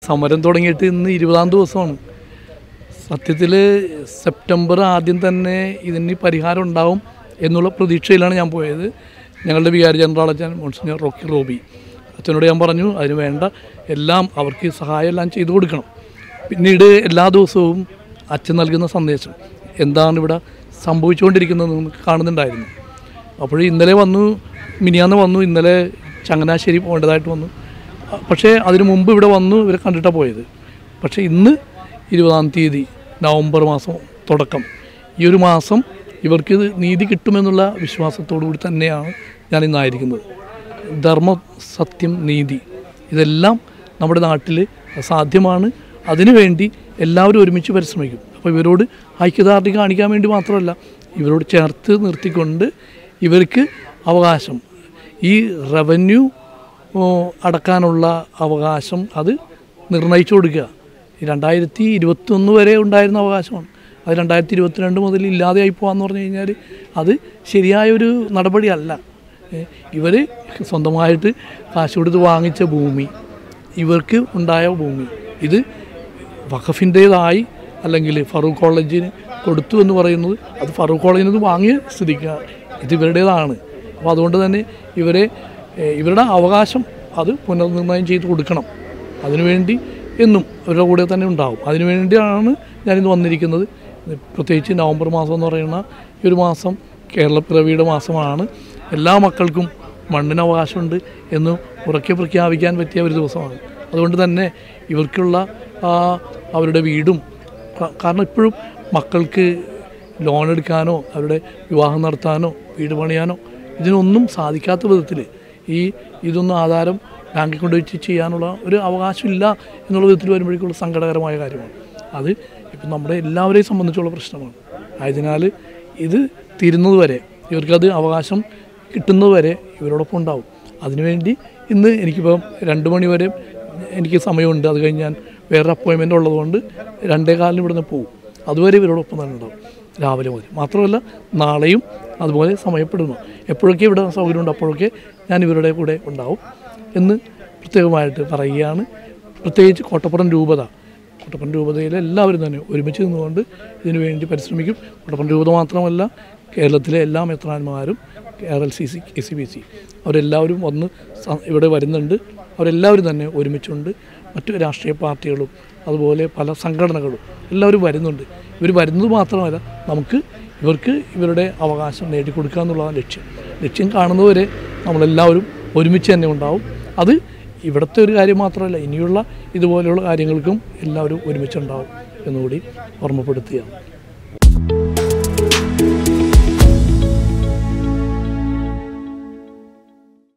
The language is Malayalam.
സമരം തുടങ്ങിയിട്ട് ഇന്ന് ഇരുപതാം ദിവസമാണ് സത്യത്തിൽ സെപ്റ്റംബർ ആദ്യം തന്നെ ഇതിന് പരിഹാരം ഉണ്ടാവും എന്നുള്ള പ്രതീക്ഷയിലാണ് ഞാൻ പോയത് ഞങ്ങളുടെ വികാരി ജനറൽ അച്ഛൻ മോൺസിഞ്ഞർ റോക്കി റോബി അച്ഛനോട് ഞാൻ പറഞ്ഞു അതിന് വേണ്ട എല്ലാം അവർക്ക് സഹായം എല്ലാം ചെയ്തു കൊടുക്കണം പിന്നീട് എല്ലാ ദിവസവും അച്ഛൻ നൽകുന്ന സന്ദേശം എന്താണ് ഇവിടെ സംഭവിച്ചുകൊണ്ടിരിക്കുന്നത് നമുക്ക് കാണുന്നുണ്ടായിരുന്നു അപ്പോൾ ഇന്നലെ വന്നു മിനിയാന്ന് വന്നു ഇന്നലെ ചങ്ങനാശ്ശേരി പോകേണ്ടതായിട്ട് വന്നു പക്ഷേ അതിനു മുമ്പ് ഇവിടെ വന്നു ഇവരെ കണ്ടിട്ടാണ് പോയത് പക്ഷേ ഇന്ന് ഇരുപതാം തീയതി നവംബർ മാസം തുടക്കം ഈ ഒരു മാസം ഇവർക്ക് ഇത് നീതി കിട്ടുമെന്നുള്ള വിശ്വാസത്തോടു കൂടി തന്നെയാണ് ഞാൻ ഇന്നായിരിക്കുന്നത് ധർമ്മം സത്യം നീതി ഇതെല്ലാം നമ്മുടെ നാട്ടിൽ സാധ്യമാണ് അതിനുവേണ്ടി എല്ലാവരും ഒരുമിച്ച് പരിശ്രമിക്കും അപ്പോൾ ഇവരോട് ഐക്യദാർഢ്യം കാണിക്കാൻ വേണ്ടി മാത്രമല്ല ഇവരോട് ചേർത്ത് നിർത്തിക്കൊണ്ട് ഇവർക്ക് അവകാശം ഈ റവന്യൂ ഓ, അടക്കാനുള്ള അവകാശം അത് നിർണയിച്ചു കൊടുക്കുക ഈ രണ്ടായിരത്തി ഇരുപത്തൊന്ന് വരെ ഉണ്ടായിരുന്ന അവകാശമാണ് അത് രണ്ടായിരത്തി ഇരുപത്തിരണ്ട് മുതൽ ഇല്ലാതെയായി പോകാന്ന് പറഞ്ഞു കഴിഞ്ഞാൽ അത് ശരിയായൊരു നടപടിയല്ല ഇവർ സ്വന്തമായിട്ട് കാശ് കൊടുത്ത് വാങ്ങിച്ച ഭൂമി ഇവർക്ക് ഉണ്ടായ ഭൂമി ഇത് വഖഫിൻ്റേതായി അല്ലെങ്കിൽ ഫറൂഖ് കോളേജിന് കൊടുത്തു എന്ന് പറയുന്നത് അത് ഫറൂഖ് കോളേജിൽ നിന്ന് വാങ്ങിയ സ്ഥിതിക്ക് ഇത് ഇവരുടേതാണ് അപ്പോൾ അതുകൊണ്ട് തന്നെ ഇവരെ ഏഹ്, ഇവരുടെ അവകാശം അത് പുനർനിർണ്ണയം ചെയ്ത് കൊടുക്കണം അതിനുവേണ്ടി എന്നും അവരുടെ കൂടെ തന്നെ ഉണ്ടാവും അതിനുവേണ്ടിയാണ് ഞാനിന്ന് വന്നിരിക്കുന്നത് പ്രത്യേകിച്ച് നവംബർ മാസം എന്ന് പറയുന്ന ഈ ഒരു മാസം കേരളപ്പിറവിയുടെ മാസമാണ് എല്ലാ മക്കൾക്കും മണ്ണിന് അവകാശമുണ്ട് എന്ന് ഉറക്കെ പ്രഖ്യാപിക്കാൻ പറ്റിയ ഒരു ദിവസമാണ് അതുകൊണ്ട് തന്നെ ഇവർക്കുള്ള ആ, അവരുടെ വീടും ക- കാരണം ഇപ്പോഴും മക്കൾക്ക് ലോൺ എടുക്കാനോ അവരുടെ വിവാഹം നടത്താനോ വീട് പണിയാനോ ഇതിനൊന്നും സാധിക്കാത്ത വിധത്തിൽ ഈ ഇതൊന്നും ആധാരം ബാങ്കിൽ കൊണ്ടുവച്ച് ചെയ്യാനുള്ള ഒരു അവകാശമില്ല എന്നുള്ള വിധത്തിൽ വരുമ്പോഴേക്കുള്ള സങ്കടകരമായ കാര്യമാണ് അത് ഇപ്പം നമ്മുടെ എല്ലാവരെയും സംബന്ധിച്ചുള്ള പ്രശ്നമാണ് ആയതിനാൽ ഇത് തീരുന്നത് വരെ ഇവർക്കത് അവകാശം കിട്ടുന്നത് വരെ ഇവരോടൊപ്പം ഉണ്ടാവും അതിനുവേണ്ടി ഇന്ന് എനിക്കിപ്പം രണ്ട് മണി വരെ എനിക്ക് സമയമുണ്ട് അത് കഴിഞ്ഞ് ഞാൻ വേറെ അപ്പോയിൻമെൻ്റ് ഉള്ളതുകൊണ്ട് രണ്ടേ കാലിന് ഇവിടുന്ന് പോകും അതുവരെ ഇവരോടൊപ്പം തന്നെ ഉണ്ടാവും രാവിലെ മുതൽ മാത്രമല്ല നാളെയും അതുപോലെ സമയപ്പെടുന്നു എപ്പോഴൊക്കെ ഇവിടെ സൗകര്യമുണ്ട് അപ്പോഴൊക്കെ ഞാൻ ഇവരുടെ കൂടെ ഉണ്ടാവും എന്ന് പ്രത്യേകമായിട്ട് പറയുകയാണ് പ്രത്യേകിച്ച് കോട്ടപ്പുറം രൂപത കോട്ടപ്പുറം രൂപതയിലെ എല്ലാവരും തന്നെ ഒരുമിച്ച് നിന്നുകൊണ്ട് ഇതിനു വേണ്ടി പരിശ്രമിക്കും കോട്ടപ്പുറം രൂപത മാത്രമല്ല കേരളത്തിലെ എല്ലാ മെത്രാന്മാരും R L C C A C B C അവരെല്ലാവരും വന്ന് സ- ഇവിടെ വരുന്നുണ്ട് അവരെല്ലാവരും തന്നെ ഒരുമിച്ചുണ്ട് മറ്റു രാഷ്ട്രീയ പാർട്ടികളും അതുപോലെ പല സംഘടനകളും എല്ലാവരും വരുന്നുണ്ട് ഇവർ വരുന്നത് മാത്രമല്ല നമുക്ക് ഇവർക്ക് ഇവരുടെ അവകാശം നേടിക്കൊടുക്കുക എന്നുള്ളതാണ് ലക്ഷ്യം ലക്ഷ്യം കാണുന്നവരെ നമ്മളെല്ലാവരും ഒരുമിച്ച് തന്നെ ഉണ്ടാവും അത് ഇവിടുത്തെ ഒരു കാര്യം മാത്രമല്ല ഇനിയുള്ള ഇതുപോലെയുള്ള കാര്യങ്ങൾക്കും എല്ലാവരും ഒരുമിച്ചുണ്ടാവും എന്നുകൂടി ഓർമ്മപ്പെടുത്തുകയാണ്